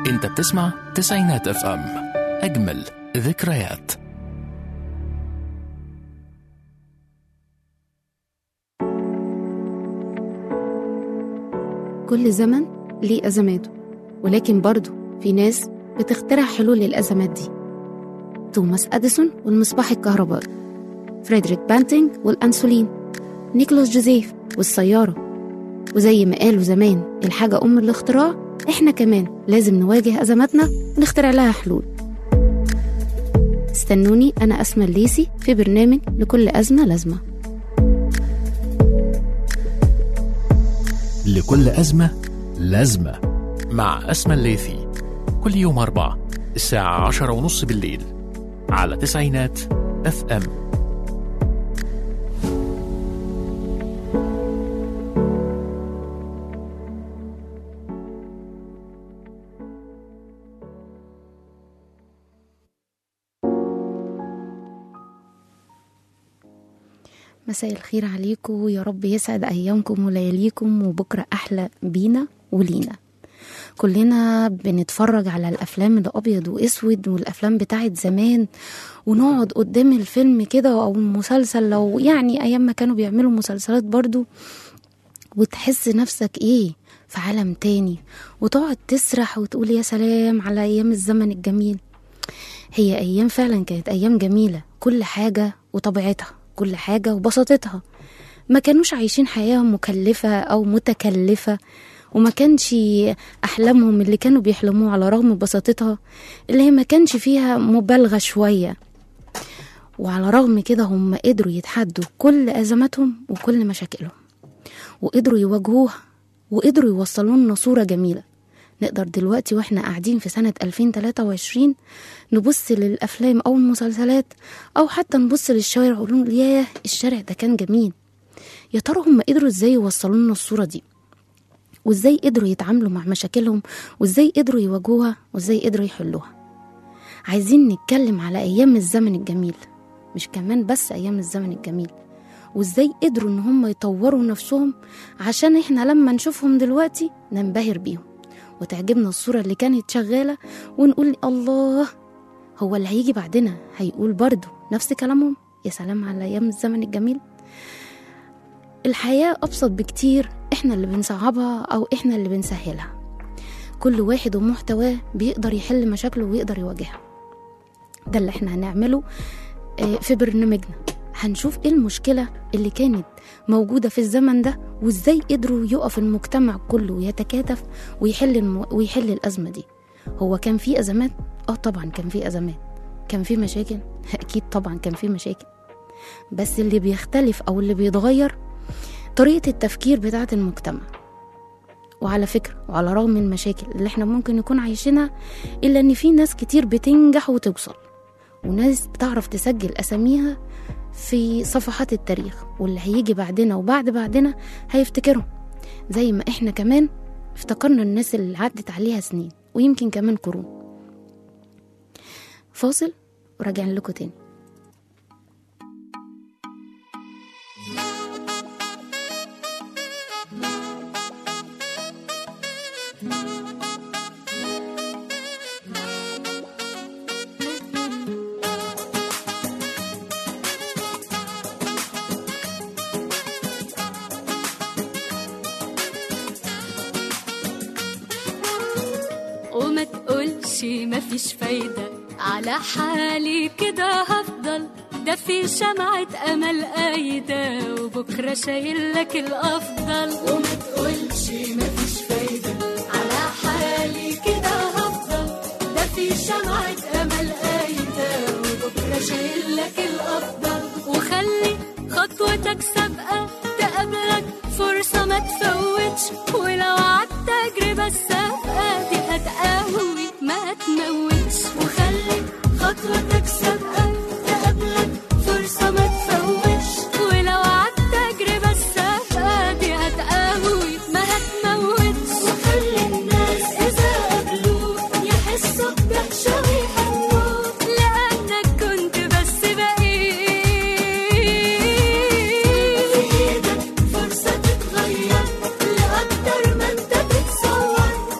انت بتسمع تسعينات اف ام اجمل ذكريات كل زمن ليه أزماته ولكن برضه في ناس بتخترع حلول للأزمات دي توماس أديسون والمصباح الكهربائي فريدريك بانتينج والأنسولين نيكولاس جوزيف والسيارة وزي ما قالوا زمان الحاجة أم الاختراع إحنا كمان لازم نواجه أزماتنا ونخترع لها حلول استنوني أنا أسمى الليسي في برنامج لكل أزمة لازمة لكل أزمة لازمة مع أسمى الليثي كل يوم أربع الساعة عشرة ونص بالليل على تسعينات اف ام مساء الخير عليكم يا رب يسعد أيامكم ولياليكم وبكرة أحلى بينا ولينا كلنا بنتفرج على الأفلام الأبيض وأسود والأفلام بتاعت زمان ونقعد قدام الفيلم كده أو المسلسل لو يعني أيام ما كانوا بيعملوا مسلسلات برضو وتحس نفسك إيه في عالم تاني وتقعد تسرح وتقول يا سلام على أيام الزمن الجميل هي أيام فعلا كانت أيام جميلة كل حاجة وطبيعتها كل حاجة وبساطتها ما كانوش عايشين حياة مكلفة أو متكلفة وما كانش أحلامهم اللي كانوا بيحلموه على رغم بساطتها اللي هي ما كانش فيها مبالغة شوية وعلى رغم كده هم قدروا يتحدوا كل أزماتهم وكل مشاكلهم وقدروا يواجهوها وقدروا يوصلوا لنا صورة جميلة نقدر دلوقتي واحنا قاعدين في سنة 2023 نبص للأفلام أو المسلسلات أو حتى نبص للشوارع ونقول ياه الشارع ده كان جميل يا ترى هم قدروا ازاي يوصلوا لنا الصورة دي وازاي قدروا يتعاملوا مع مشاكلهم وازاي قدروا يواجهوها وازاي قدروا يحلوها عايزين نتكلم على أيام الزمن الجميل مش كمان بس أيام الزمن الجميل وازاي قدروا ان هم يطوروا نفسهم عشان احنا لما نشوفهم دلوقتي ننبهر بيهم وتعجبنا الصورة اللي كانت شغالة ونقول الله هو اللي هيجي بعدنا هيقول برضه نفس كلامهم يا سلام على أيام الزمن الجميل الحياة أبسط بكتير إحنا اللي بنصعبها أو إحنا اللي بنسهلها كل واحد ومحتواه بيقدر يحل مشاكله ويقدر يواجهها ده اللي إحنا هنعمله آه، في برنامجنا هنشوف ايه المشكلة اللي كانت موجودة في الزمن ده وازاي قدروا يقف المجتمع كله ويتكاتف ويحل الم... ويحل الأزمة دي هو كان في أزمات؟ اه طبعا كان في أزمات كان في مشاكل؟ أكيد طبعا كان في مشاكل بس اللي بيختلف أو اللي بيتغير طريقة التفكير بتاعة المجتمع وعلى فكرة وعلى رغم المشاكل اللي احنا ممكن نكون عايشينها إلا إن في ناس كتير بتنجح وتوصل وناس بتعرف تسجل أساميها في صفحات التاريخ واللي هيجي بعدنا وبعد بعدنا هيفتكرهم زي ما احنا كمان افتكرنا الناس اللي عدت عليها سنين ويمكن كمان قرون فاصل وراجعين لكم تاني وما تقولش مفيش فايدة على حالي كده هفضل ده في شمعة أمل قايدة وبكرة شايل لك الأفضل وما تقولش مفيش فايدة على حالي كده هفضل ده في شمعة أمل قايدة وبكرة شايل لك الأفضل وخلي خطوتك سابقة تقابلك فرصة ما تفوتش ولو عدت تجربة السابقة دي هتقوي ما تموتش وخلي خطوتك سابقة تقابلك فرصة ما تفوتش ولو عدت تجربة السابقة دي هتقوي ما هتموتش وخلي الناس إذا قابلوك يحسوا بدهشة ويحنوك لأنك كنت بس بقيت في إيدك فرصة تتغير لأكتر ما أنت بتصور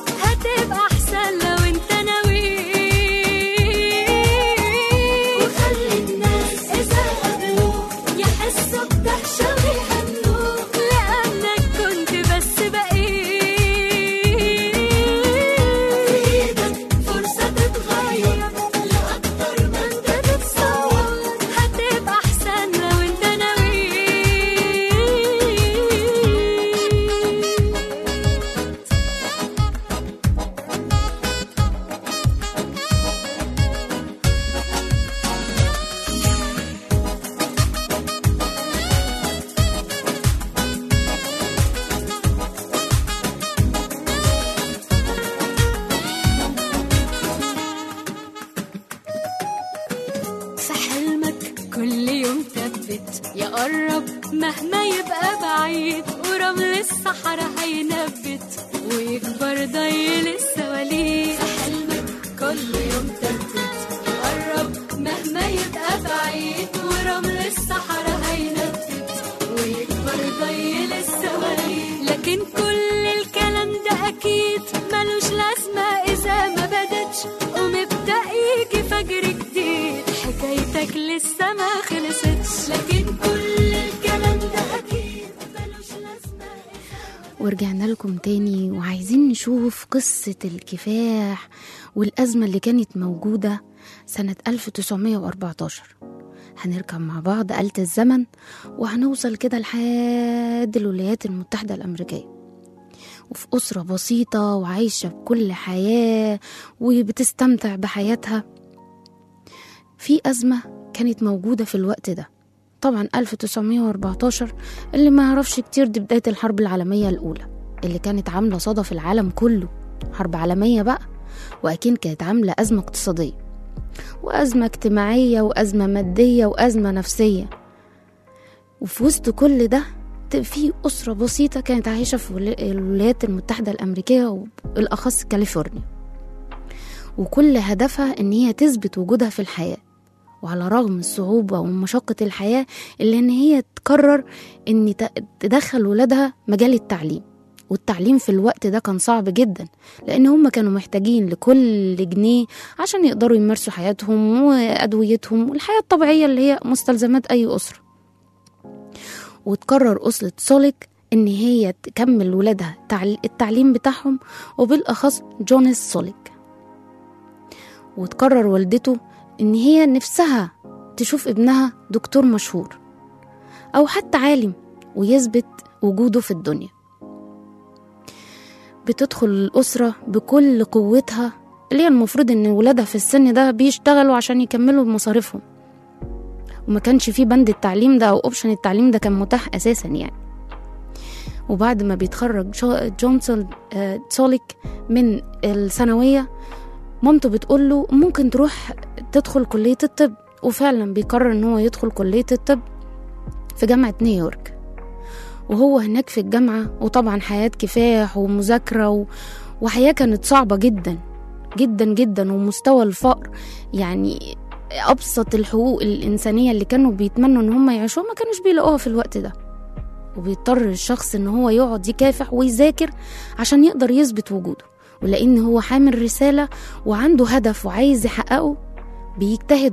مهما يبقى بعيد ورمل الصحراء هينبت ويكبر ضيل السواليف في حلمك كل يوم تبت قرب مهما يبقى بعيد ورمل الصحراء هينبت ويكبر ضيل السواليف لكن كل الكلام ده اكيد ملوش لازمه اذا ما بدتش ومبدا يجي فجر جديد حكايتك لسه ما خلصتش لكن كل الكلام ده اكيد ملوش لازمه ورجعنا لكم تاني وعايزين نشوف قصة الكفاح والأزمة اللي كانت موجودة سنة 1914 هنركب مع بعض آلة الزمن وهنوصل كده لحد الولايات المتحدة الأمريكية وفي أسرة بسيطة وعايشة بكل حياة وبتستمتع بحياتها في أزمة كانت موجودة في الوقت ده طبعا 1914 اللي ما يعرفش كتير دي بداية الحرب العالمية الأولى اللي كانت عاملة صدى في العالم كله حرب عالمية بقى وأكيد كانت عاملة أزمة اقتصادية وأزمة اجتماعية وأزمة مادية وأزمة نفسية وفي وسط كل ده ت- في أسرة بسيطة كانت عايشة في ولا- الولايات المتحدة الأمريكية وبالأخص كاليفورنيا وكل هدفها إن هي تثبت وجودها في الحياة وعلى رغم الصعوبة ومشقة الحياة إلا إن هي تقرر إن ت- تدخل ولادها مجال التعليم والتعليم في الوقت ده كان صعب جدا لأن هم كانوا محتاجين لكل جنيه عشان يقدروا يمارسوا حياتهم وأدويتهم والحياة الطبيعية اللي هي مستلزمات أي أسرة وتقرر أسرة سوليك إن هي تكمل ولادها تعل- التعليم بتاعهم وبالأخص جونيس سوليك وتقرر والدته إن هي نفسها تشوف ابنها دكتور مشهور أو حتى عالم ويثبت وجوده في الدنيا بتدخل الأسرة بكل قوتها اللي هي المفروض إن ولادها في السن ده بيشتغلوا عشان يكملوا مصاريفهم وما كانش فيه بند التعليم ده أو أوبشن التعليم ده كان متاح أساسا يعني وبعد ما بيتخرج جو- جونسون آه، سوليك من الثانوية مامته بتقول له ممكن تروح تدخل كلية الطب وفعلا بيقرر ان هو يدخل كلية الطب في جامعة نيويورك وهو هناك في الجامعة وطبعا حياة كفاح ومذاكرة و... وحياة كانت صعبة جدا جدا جدا ومستوى الفقر يعني أبسط الحقوق الإنسانية اللي كانوا بيتمنوا إن هم يعيشوها ما كانوش بيلاقوها في الوقت ده وبيضطر الشخص إن هو يقعد يكافح ويذاكر عشان يقدر يثبت وجوده ولأن هو حامل رسالة وعنده هدف وعايز يحققه بيجتهد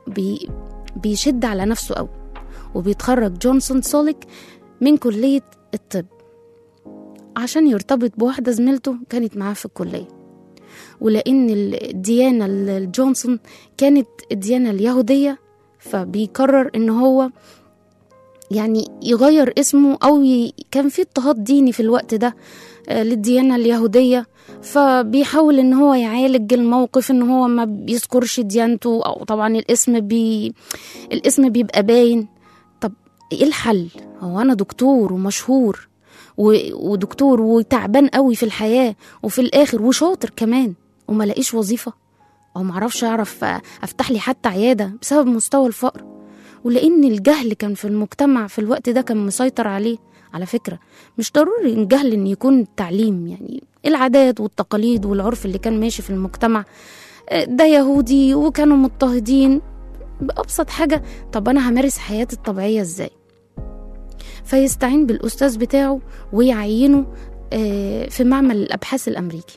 وبيشد على نفسه قوي وبيتخرج جونسون سوليك من كلية الطب عشان يرتبط بواحدة زميلته كانت معاه في الكلية ولأن الديانة الجونسون كانت الديانة اليهودية فبيقرر إن هو يعني يغير اسمه أو ي... كان في اضطهاد ديني في الوقت ده آه، للديانة اليهودية فبيحاول ان هو يعالج الموقف ان هو ما بيذكرش ديانته او طبعا الاسم بي الاسم بيبقى باين طب ايه الحل هو انا دكتور ومشهور و... ودكتور وتعبان قوي في الحياة وفي الاخر وشاطر كمان وما لاقيش وظيفة او معرفش اعرف افتح لي حتى عيادة بسبب مستوى الفقر ولان الجهل كان في المجتمع في الوقت ده كان مسيطر عليه على فكرة مش ضروري الجهل ان يكون التعليم يعني العادات والتقاليد والعرف اللي كان ماشي في المجتمع آه، ده يهودي وكانوا مضطهدين بأبسط حاجة طب أنا همارس حياتي الطبيعية إزاي فيستعين بالأستاذ بتاعه ويعينه آه، في معمل الأبحاث الأمريكي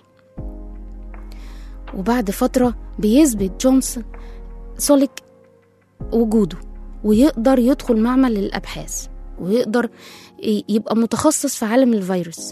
وبعد فترة بيثبت جونسون سوليك وجوده ويقدر يدخل معمل الأبحاث ويقدر ي- يبقى متخصص في عالم الفيروس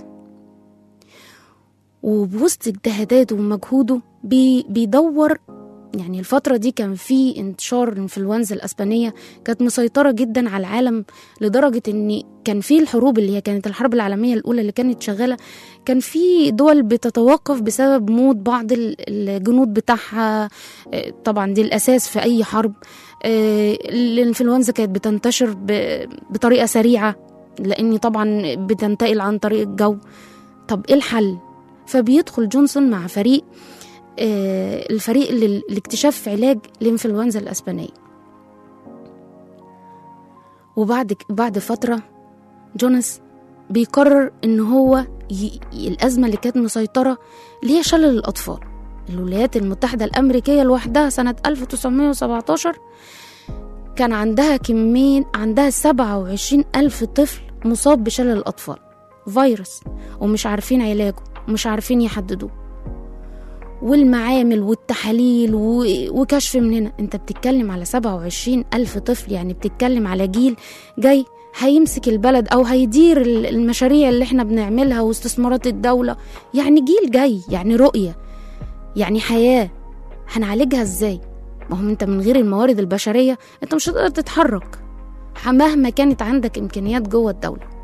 وبوسط اجتهاداته ومجهوده بي بيدور يعني الفترة دي كان في انتشار الانفلونزا الأسبانية كانت مسيطرة جدا على العالم لدرجة إن كان في الحروب اللي هي كانت الحرب العالمية الأولى اللي كانت شغالة كان في دول بتتوقف بسبب موت بعض ال- الجنود بتاعها آه، طبعا دي الأساس في أي حرب آه، الانفلونزا كانت بتنتشر ب- بطريقة سريعة لأني طبعا بتنتقل عن طريق الجو طب إيه الحل؟ فبيدخل جونسون مع فريق آه، الفريق لل- لاكتشاف علاج الانفلونزا الاسبانيه وبعد ك- بعد فترة جوناس بيقرر إن هو ي... ي- الأزمة اللي كانت مسيطرة اللي هي شلل الأطفال الولايات المتحدة الأمريكية لوحدها سنة 1917 كان عندها كمية عندها 27 ألف طفل مصاب بشلل الأطفال فيروس ومش عارفين علاجه ومش عارفين يحددوه والمعامل والتحاليل و... وكشف من هنا انت بتتكلم على 27 ألف طفل يعني بتتكلم على جيل جاي هيمسك البلد أو هيدير ال- المشاريع اللي احنا بنعملها واستثمارات الدولة يعني جيل جاي يعني رؤية يعني حياة هنعالجها ازاي ما هم انت من غير الموارد البشرية انت مش هتقدر تتحرك مهما كانت عندك إمكانيات جوه الدولة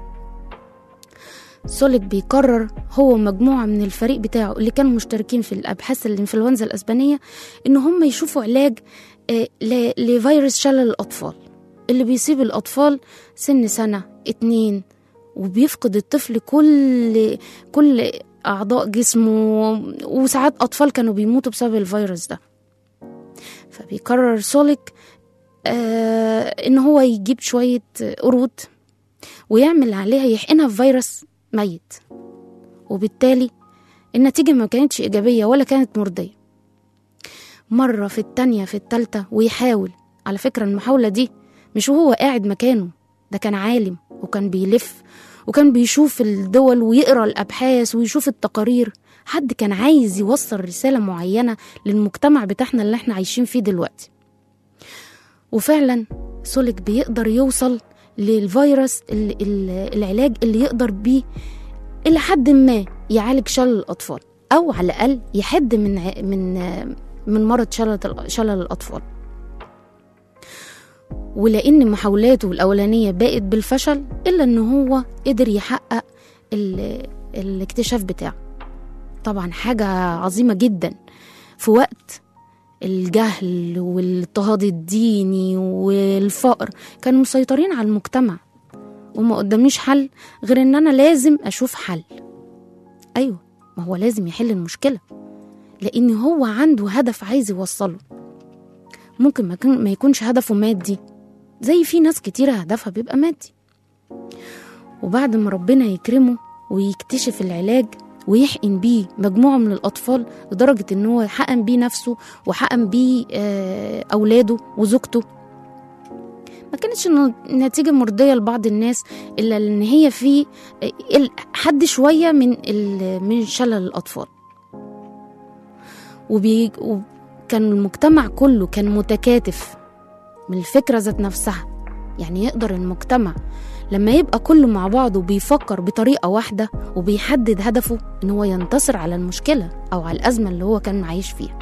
سوليك بيقرر هو ومجموعة من الفريق بتاعه اللي كانوا مشتركين في الأبحاث الإنفلونزا الأسبانية إن هم يشوفوا علاج آه، ل- لفيروس شلل الأطفال اللي بيصيب الأطفال سن سنة اتنين وبيفقد الطفل كل كل أعضاء جسمه وساعات أطفال كانوا بيموتوا بسبب الفيروس ده فبيقرر سوليك آه إن هو يجيب شوية قرود ويعمل عليها يحقنها في فيروس ميت وبالتالي النتيجة ما كانتش إيجابية ولا كانت مرضية مرة في التانية في التالتة ويحاول على فكرة المحاولة دي مش وهو قاعد مكانه ده كان عالم وكان بيلف وكان بيشوف الدول ويقرا الأبحاث ويشوف التقارير حد كان عايز يوصل رسالة معينة للمجتمع بتاعنا اللي احنا عايشين فيه دلوقتي وفعلا سوليك بيقدر يوصل للفيروس ال- ال- العلاج اللي يقدر بيه إلى حد ما يعالج شلل الأطفال أو على الأقل يحد من ع- من من مرض شلل الأ- شلل الأطفال ولأن محاولاته الأولانية بقت بالفشل إلا إن هو قدر يحقق ال- الاكتشاف بتاعه طبعا حاجة عظيمة جدا في وقت الجهل والاضطهاد الديني والفقر كانوا مسيطرين على المجتمع وما قداميش حل غير ان انا لازم اشوف حل ايوه ما هو لازم يحل المشكله لان هو عنده هدف عايز يوصله ممكن ما, كان ما يكونش هدفه مادي زي في ناس كتيرة هدفها بيبقى مادي وبعد ما ربنا يكرمه ويكتشف العلاج ويحقن بيه مجموعة من الأطفال لدرجة إن هو حقن بيه نفسه وحقن بيه آه، أولاده وزوجته ما كانتش الن- النتيجة مرضية لبعض الناس إلا إن هي في آه، ال- حد شوية من ال- من شلل الأطفال وبي وكان المجتمع كله كان متكاتف من الفكرة ذات نفسها يعني يقدر المجتمع لما يبقى كله مع بعضه بيفكر بطريقة واحدة وبيحدد هدفه إن هو ينتصر على المشكلة أو على الأزمة اللي هو كان عايش فيها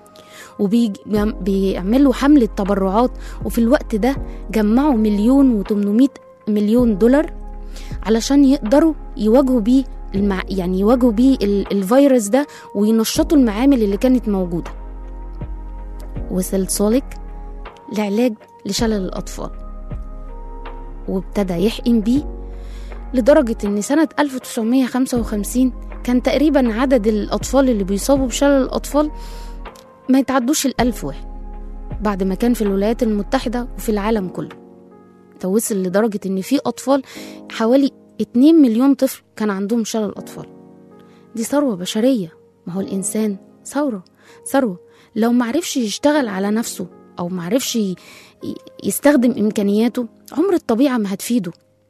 وبيعملوا حملة تبرعات وفي الوقت ده جمعوا مليون وتمنمية مليون دولار علشان يقدروا يواجهوا بيه المع... يعني يواجهوا بيه ال... الفيروس ده وينشطوا المعامل اللي كانت موجودة وصل سوليك لعلاج لشلل الأطفال وابتدى يحقن بيه لدرجة إن سنة 1955 كان تقريبا عدد الأطفال اللي بيصابوا بشلل الأطفال ما يتعدوش الألف واحد بعد ما كان في الولايات المتحدة وفي العالم كله ده وصل لدرجة إن في أطفال حوالي 2 مليون طفل كان عندهم شلل أطفال دي ثروة بشرية ما هو الإنسان ثورة ثروة لو معرفش يشتغل على نفسه أو معرفش ي- ي- يستخدم إمكانياته عمر الطبيعة ما هتفيده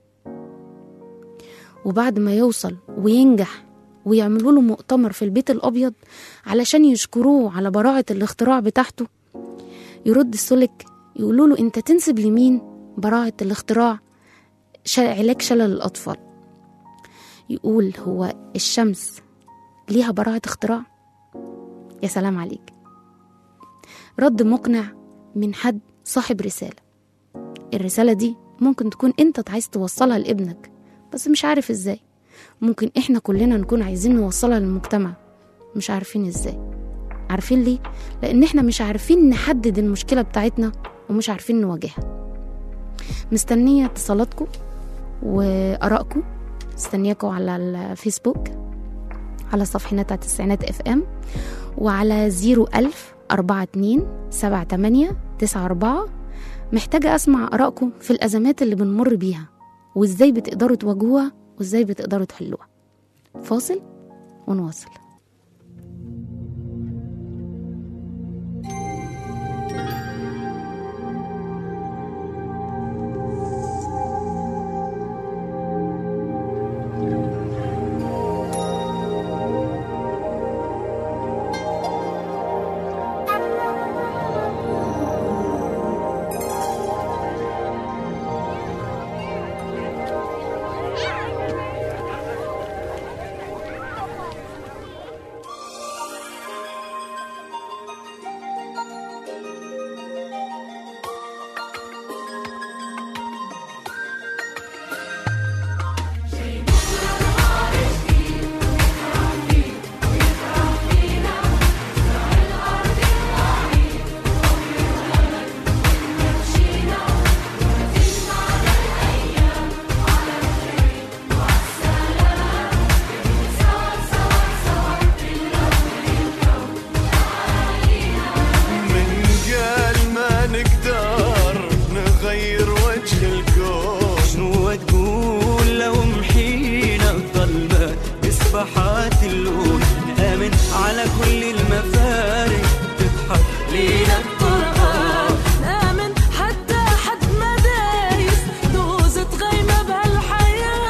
وبعد ما يوصل وينجح ويعملوا له مؤتمر في البيت الأبيض علشان يشكروه على براعة الاختراع بتاعته يرد السلك يقولوا له أنت تنسب لمين براعة الاختراع ش- علاج شلل الأطفال يقول هو الشمس ليها براعة اختراع يا سلام عليك رد مقنع من حد صاحب رسالة الرسالة دي ممكن تكون انت عايز توصلها لابنك بس مش عارف ازاي ممكن احنا كلنا نكون عايزين نوصلها للمجتمع مش عارفين ازاي عارفين ليه؟ لان احنا مش عارفين نحدد المشكلة بتاعتنا ومش عارفين نواجهها مستنية اتصالاتكم وآرائكم مستنياكم على الفيسبوك على صفحتنا بتاعت التسعينات اف ام وعلى زيرو ألف أربعة اتنين سبعة تمانية تسعة أربعة محتاجة أسمع آرائكم في الأزمات اللي بنمر بيها وإزاي بتقدروا تواجهوها وإزاي بتقدروا تحلوها فاصل ونواصل من قال ما نقدر نغير وجه الكون شنو تقول لو محينا الظلمة بسبحات اللون نآمن على كل المفارق تضحك لينا القرآن نامن حتى حد ما دايس دوزة غيمة بهالحياة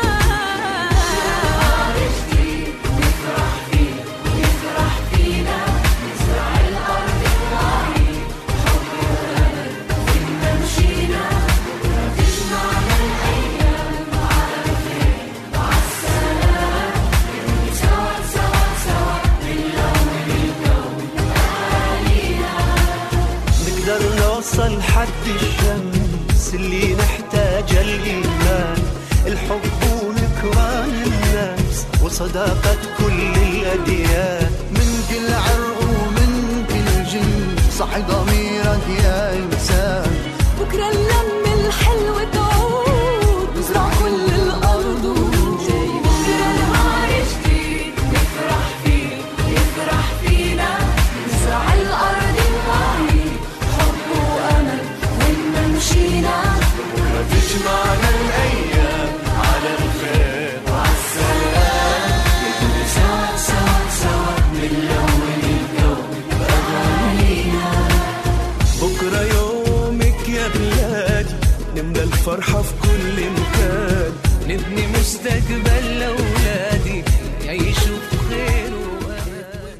نقدر نوصل حد الشمس اللي نحتاج الإيمان الحب ونكران الناس وصداقة كل الأديان من كل عرق ومن كل جنس صحي ضميرك يا إنسان بكرة اللمة الحلوة تعود نزرع كل الأرض وجاي بكرة نهار جديد نفرح فيه يفرح فينا نزرع الأرض الوعي حب وأمل وين ما مشينا تجمعنا الأيام على الخير وعالسلام سوا سوا سوا بنلون الكون بأغانينا بكرة يومك يا بلادي نملى الفرحة في كل مكان نبني مستقبل لأولادي يعيشوا بخير وأمان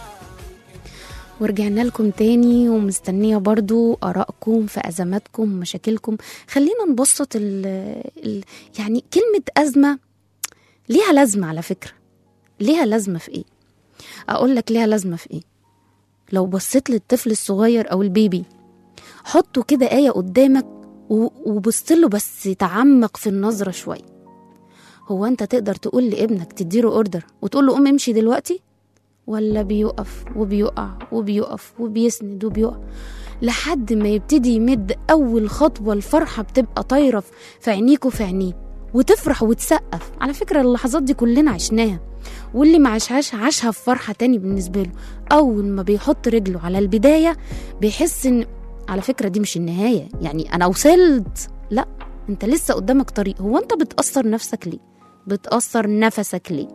ورجعنا لكم تاني ومستنية برضو آرائكم في أزماتكم ومشاكلكم خلينا نبسط ال ال يعني كلمة أزمة ليها لازمة على فكرة ليها لازمة في إيه أقول لك ليها لازمة في إيه لو بصيت للطفل الصغير أو البيبي حطه كده آية قدامك و- وبصله بس تعمق في النظرة شوية هو أنت تقدر تقول لابنك تديله أوردر وتقول له قوم امشي دلوقتي ولا بيقف وبيقع وبيقف وبيسند وبيقع لحد ما يبتدي يمد أول خطوة الفرحة بتبقى طايرة في عينيك وفي عينيه وتفرح وتسقف على فكرة اللحظات دي كلنا عشناها واللي ما عاشهاش عاشها في فرحة تاني بالنسبة له أول ما بيحط رجله على البداية بيحس إن على فكرة دي مش النهاية يعني أنا وصلت لا أنت لسه قدامك طريق هو أنت بتأثر نفسك ليه بتأثر نفسك ليه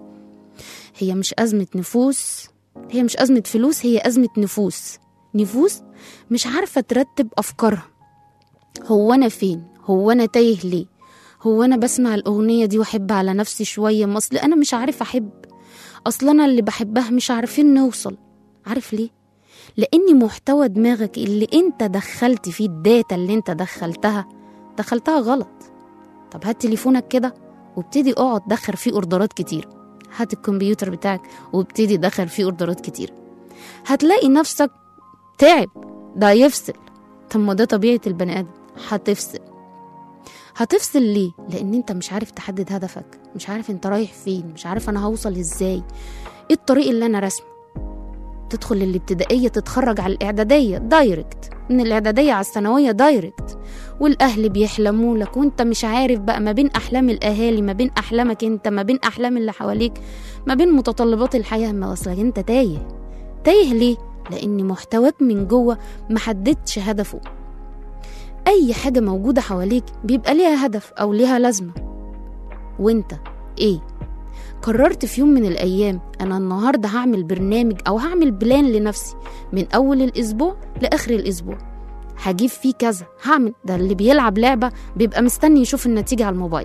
هي مش أزمة نفوس هي مش أزمة فلوس هي أزمة نفوس نفوس مش عارفة ترتب أفكارها هو أنا فين هو أنا تايه ليه هو أنا بسمع الأغنية دي وأحب على نفسي شوية ما أصل أنا مش عارف أحب أصل أنا اللي بحبها مش عارفين نوصل عارف ليه لأن محتوى دماغك اللي أنت دخلت فيه الداتا اللي أنت دخلتها دخلتها غلط طب هات تليفونك كده وابتدي اقعد دخل فيه اوردرات كتير هات الكمبيوتر بتاعك وابتدي دخل فيه اوردرات كتير هتلاقي نفسك تعب ده يفصل طب ما ده طبيعة البني آدم هتفصل هتفصل ليه؟ لأن أنت مش عارف تحدد هدفك مش عارف أنت رايح فين مش عارف أنا هوصل إزاي إيه الطريق اللي أنا رسمه تدخل الابتدائية تتخرج على الإعدادية دايركت من الإعدادية على الثانوية دايركت والأهل بيحلموا لك وأنت مش عارف بقى ما بين أحلام الأهالي ما بين أحلامك أنت ما بين أحلام اللي حواليك ما بين متطلبات الحياة ما أصلك أنت تايه تايه ليه؟ لأن محتواك من جوه محددش هدفه أي حاجة موجودة حواليك بيبقى ليها هدف أو ليها لازمة وانت ايه قررت في يوم من الأيام أنا النهاردة هعمل برنامج أو هعمل بلان لنفسي من أول الأسبوع لآخر الأسبوع هجيب فيه كذا هعمل ده اللي بيلعب لعبة بيبقى مستني يشوف النتيجة على الموبايل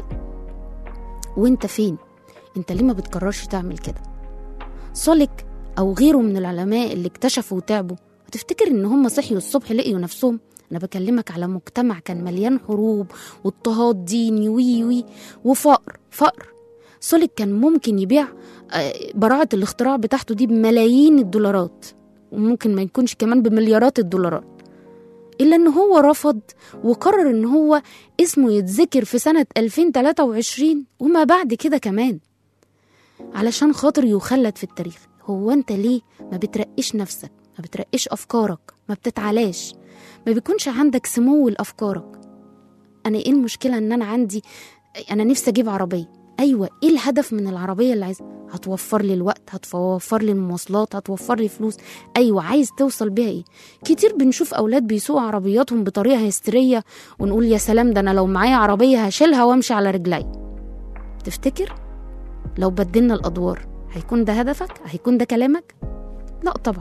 وانت فين انت ليه ما بتقررش تعمل كده سوليك أو غيره من العلماء اللي اكتشفوا وتعبوا وتفتكر إن هم صحيوا الصبح لقيوا نفسهم أنا بكلمك على مجتمع كان مليان حروب واضطهاد ديني وي وي وفقر فقر سوليك كان ممكن يبيع آه، براعة الاختراع بتاعته دي بملايين الدولارات وممكن ما يكونش كمان بمليارات الدولارات إلا إن هو رفض وقرر إن هو اسمه يتذكر في سنة 2023 وما بعد كده كمان علشان خاطر يخلد في التاريخ هو أنت ليه ما بترقيش نفسك ما بترقيش أفكارك ما بتتعلاش ما بيكونش عندك سمو لأفكارك أنا إيه المشكلة إن أنا عندي أنا نفسي أجيب عربية أيوة إيه الهدف من العربية اللي عايز هتوفر لي الوقت هتوفر لي المواصلات هتوفر لي فلوس أيوة عايز توصل بيها إيه كتير بنشوف أولاد بيسوقوا عربياتهم بطريقة هستيرية ونقول يا سلام ده أنا لو معايا عربية هشيلها وأمشي على رجلي تفتكر لو بدلنا الأدوار هيكون ده هدفك هيكون ده كلامك لا طبعا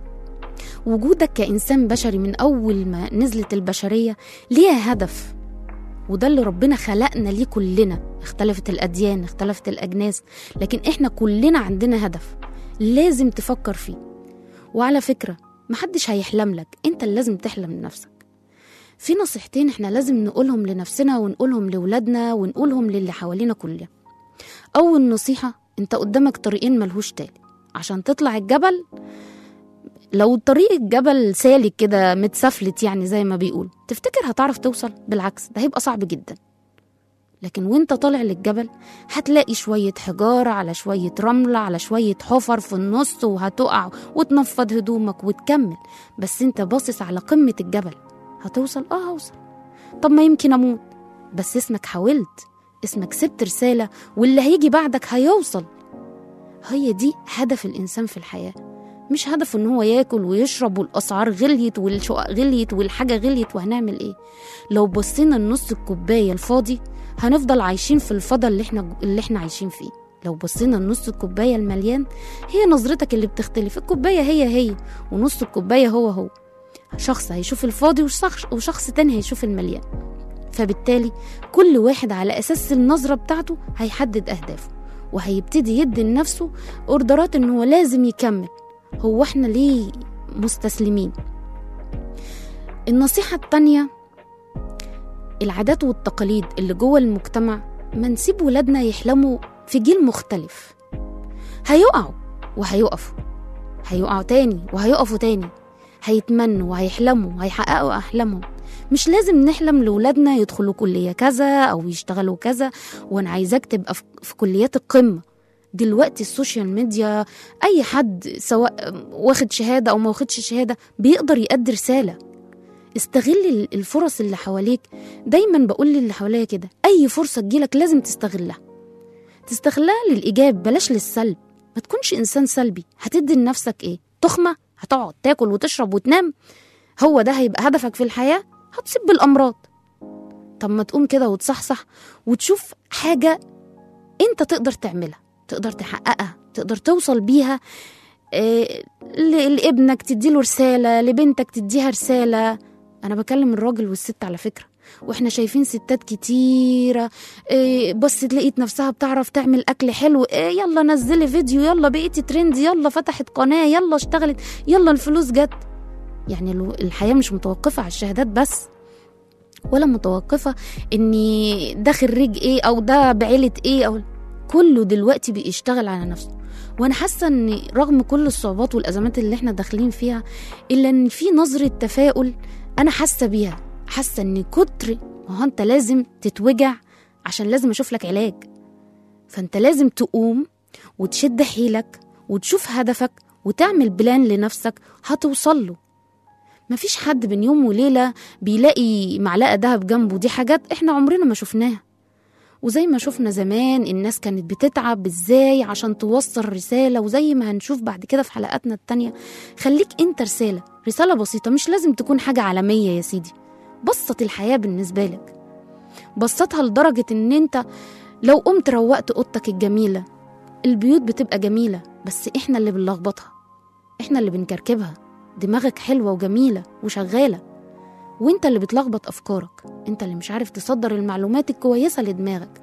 وجودك كإنسان بشري من أول ما نزلت البشرية ليها هدف وده اللي ربنا خلقنا ليه كلنا اختلفت الأديان اختلفت الأجناس لكن احنا كلنا عندنا هدف لازم تفكر فيه وعلى فكرة محدش هيحلم لك انت اللي لازم تحلم لنفسك في نصيحتين احنا لازم نقولهم لنفسنا ونقولهم لولادنا ونقولهم للي حوالينا كلنا أول نصيحة انت قدامك طريقين ملهوش تالي عشان تطلع الجبل لو طريق الجبل سالك كده متسفلت يعني زي ما بيقول تفتكر هتعرف توصل بالعكس ده هيبقى صعب جدا لكن وانت طالع للجبل هتلاقي شوية حجارة على شوية رملة على شوية حفر في النص وهتقع وتنفض هدومك وتكمل بس انت باصص على قمة الجبل هتوصل اه هوصل طب ما يمكن اموت بس اسمك حاولت اسمك سبت رسالة واللي هيجي بعدك هيوصل هي دي هدف الإنسان في الحياة مش هدف ان هو ياكل ويشرب والاسعار غليت والشقق غليت والحاجه غليت وهنعمل ايه لو بصينا لنص الكوبايه الفاضي هنفضل عايشين في الفضا اللي احنا اللي احنا عايشين فيه لو بصينا لنص الكوبايه المليان هي نظرتك اللي بتختلف الكوبايه هي هي ونص الكوبايه هو هو شخص هيشوف الفاضي وشخص, وشخص تاني هيشوف المليان فبالتالي كل واحد على اساس النظره بتاعته هيحدد اهدافه وهيبتدي يدي لنفسه اوردرات ان هو لازم يكمل هو احنا ليه مستسلمين النصيحة التانية العادات والتقاليد اللي جوه المجتمع ما نسيب ولادنا يحلموا في جيل مختلف هيقعوا وهيقفوا هيقعوا تاني وهيقفوا تاني هيتمنوا وهيحلموا وهيحققوا أحلامهم مش لازم نحلم لولادنا يدخلوا كلية كذا أو يشتغلوا كذا وأنا عايزاك تبقى في في كليات القمة دلوقتي السوشيال ميديا اي حد سواء واخد شهاده او ما واخدش شهاده بيقدر يأدي رساله استغل الفرص اللي حواليك دايما بقول للي حواليا كده اي فرصه تجيلك لازم تستغلها تستغلها للايجاب بلاش للسلب ما تكونش انسان سلبي هتدي لنفسك ايه تخمه هتقعد تاكل وتشرب وتنام هو ده هيبقى هدفك في الحياه هتصيب بالامراض طب ما تقوم كده وتصحصح وتشوف حاجه انت تقدر تعملها تقدر تحققها تقدر توصل بيها إيه ل- لابنك تديله رسالة لبنتك تديها رسالة أنا بكلم الراجل والست على فكرة واحنا شايفين ستات كتيرة إيه بس لقيت نفسها بتعرف تعمل أكل حلو إيه يلا نزلي فيديو يلا بقيتي ترند يلا فتحت قناة يلا اشتغلت يلا الفلوس جت يعني الو- الحياة مش متوقفة على الشهادات بس ولا متوقفة اني ده خريج ايه او ده بعيلة ايه او كله دلوقتي بيشتغل على نفسه وانا حاسه ان رغم كل الصعوبات والازمات اللي احنا داخلين فيها الا ان في نظره تفاؤل انا حاسه بيها حاسه ان كتر ما هو انت لازم تتوجع عشان لازم اشوف لك علاج فانت لازم تقوم وتشد حيلك وتشوف هدفك وتعمل بلان لنفسك هتوصل له مفيش حد بين يوم وليله بيلاقي معلقه دهب جنبه دي حاجات احنا عمرنا ما شفناها وزي ما شفنا زمان الناس كانت بتتعب ازاي عشان توصل رسالة وزي ما هنشوف بعد كده في حلقاتنا التانية خليك انت رسالة رسالة بسيطة مش لازم تكون حاجة عالمية يا سيدي بسط الحياة بالنسبة لك بسطها لدرجة ان انت لو قمت روقت اوضتك الجميلة البيوت بتبقى جميلة بس احنا اللي بنلخبطها احنا اللي بنكركبها دماغك حلوة وجميلة وشغالة وانت اللي بتلخبط افكارك انت اللي مش عارف تصدر المعلومات الكويسة لدماغك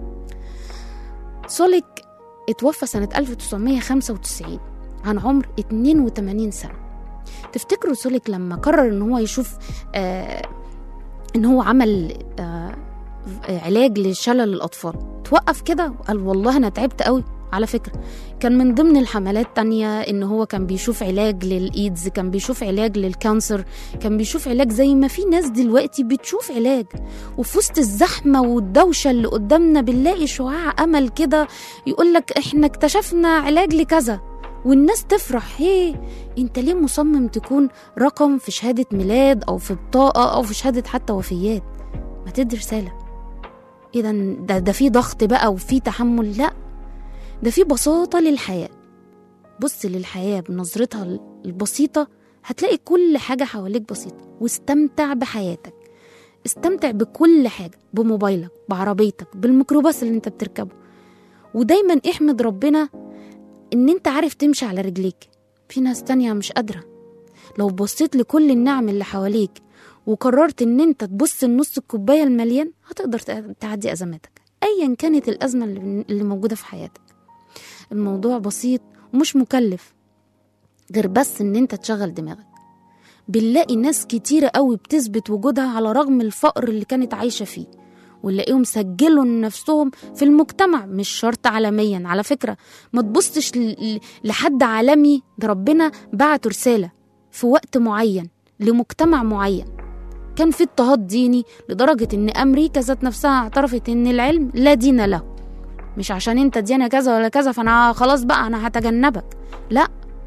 سوليك اتوفى سنة 1995 عن عمر 82 سنة تفتكروا سوليك لما قرر ان هو يشوف آه ان هو عمل آه علاج لشلل الاطفال توقف كده وقال والله انا تعبت قوي على فكرة كان من ضمن الحملات تانية ان هو كان بيشوف علاج للايدز كان بيشوف علاج للكانسر كان بيشوف علاج زي ما في ناس دلوقتي بتشوف علاج وفي وسط الزحمة والدوشة اللي قدامنا بنلاقي شعاع امل كده يقولك احنا اكتشفنا علاج لكذا والناس تفرح هي انت ليه مصمم تكون رقم في شهادة ميلاد او في بطاقة او في شهادة حتى وفيات ما تدي رسالة اذا ده ده في ضغط بقى وفي تحمل لا ده في بساطة للحياة بص للحياة بنظرتها البسيطة هتلاقي كل حاجة حواليك بسيطة واستمتع بحياتك استمتع بكل حاجة بموبايلك بعربيتك بالميكروباص اللي انت بتركبه ودايما احمد ربنا ان انت عارف تمشي على رجليك في ناس تانية مش قادرة لو بصيت لكل النعم اللي حواليك وقررت ان انت تبص لنص الكوباية المليان هتقدر تعدي ازماتك ايا كانت الازمة اللي اللي موجودة في حياتك الموضوع بسيط ومش مكلف غير بس ان انت تشغل دماغك بنلاقي ناس كتيرة قوي بتثبت وجودها على رغم الفقر اللي كانت عايشة فيه ونلاقيهم سجلوا نفسهم في المجتمع مش شرط عالميا على فكرة ما تبصش ل- ل- لحد عالمي ده ربنا بعت رسالة في وقت معين لمجتمع معين كان في اضطهاد ديني لدرجة ان امريكا ذات نفسها اعترفت ان العلم لا دين له مش عشان انت ديانة كذا ولا كذا فانا خلاص بقى انا هتجنبك لا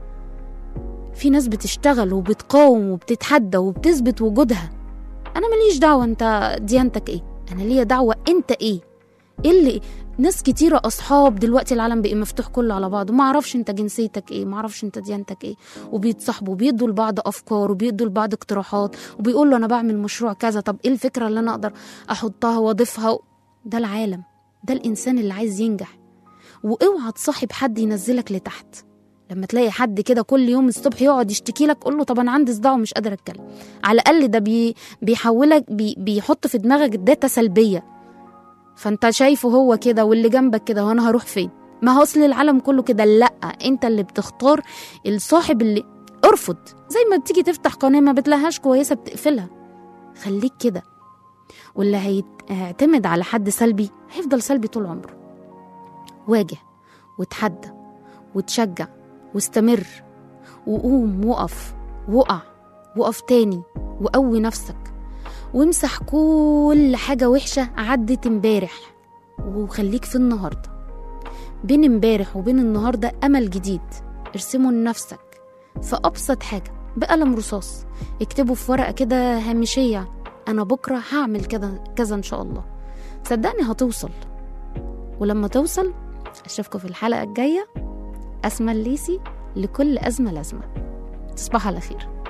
في ناس بتشتغل وبتقاوم وبتتحدى وبتثبت وجودها انا ماليش دعوة انت ديانتك ايه انا ليا دعوة انت ايه ايه اللي ناس كتيرة اصحاب دلوقتي العالم بقى مفتوح كله على بعضه ما اعرفش انت جنسيتك ايه ما اعرفش انت ديانتك ايه وبيتصاحبوا بيدوا لبعض افكار وبيدوا لبعض اقتراحات وبيقول له انا بعمل مشروع كذا طب ايه الفكرة اللي انا اقدر احطها واضيفها ده العالم ده الانسان اللي عايز ينجح واوعى تصاحب حد ينزلك لتحت لما تلاقي حد كده كل يوم الصبح يقعد يشتكي لك قول له طب انا عندي صداع ومش قادر اتكلم على الاقل ده بي بيحولك بي بيحط في دماغك داتا سلبيه فانت شايفه هو كده واللي جنبك كده وانا هروح فين ما هو اصل العالم كله كده لا انت اللي بتختار الصاحب اللي ارفض زي ما بتيجي تفتح قناه ما بتلاقيهاش كويسه بتقفلها خليك كده واللي هيعتمد على حد سلبي هيفضل سلبي طول عمره واجه وتحدى وتشجع واستمر وقوم وقف وقع وقف تاني وقوي نفسك وامسح كل حاجة وحشة عدت امبارح وخليك في النهاردة بين امبارح وبين النهاردة أمل جديد ارسمه لنفسك في أبسط حاجة بقلم رصاص اكتبه في ورقة كده هامشية أنا بكرة هعمل كده كذا إن شاء الله صدقني هتوصل ولما توصل أشوفكم في الحلقة الجاية أسمى الليسي لكل أزمة لازمة تصبحوا على خير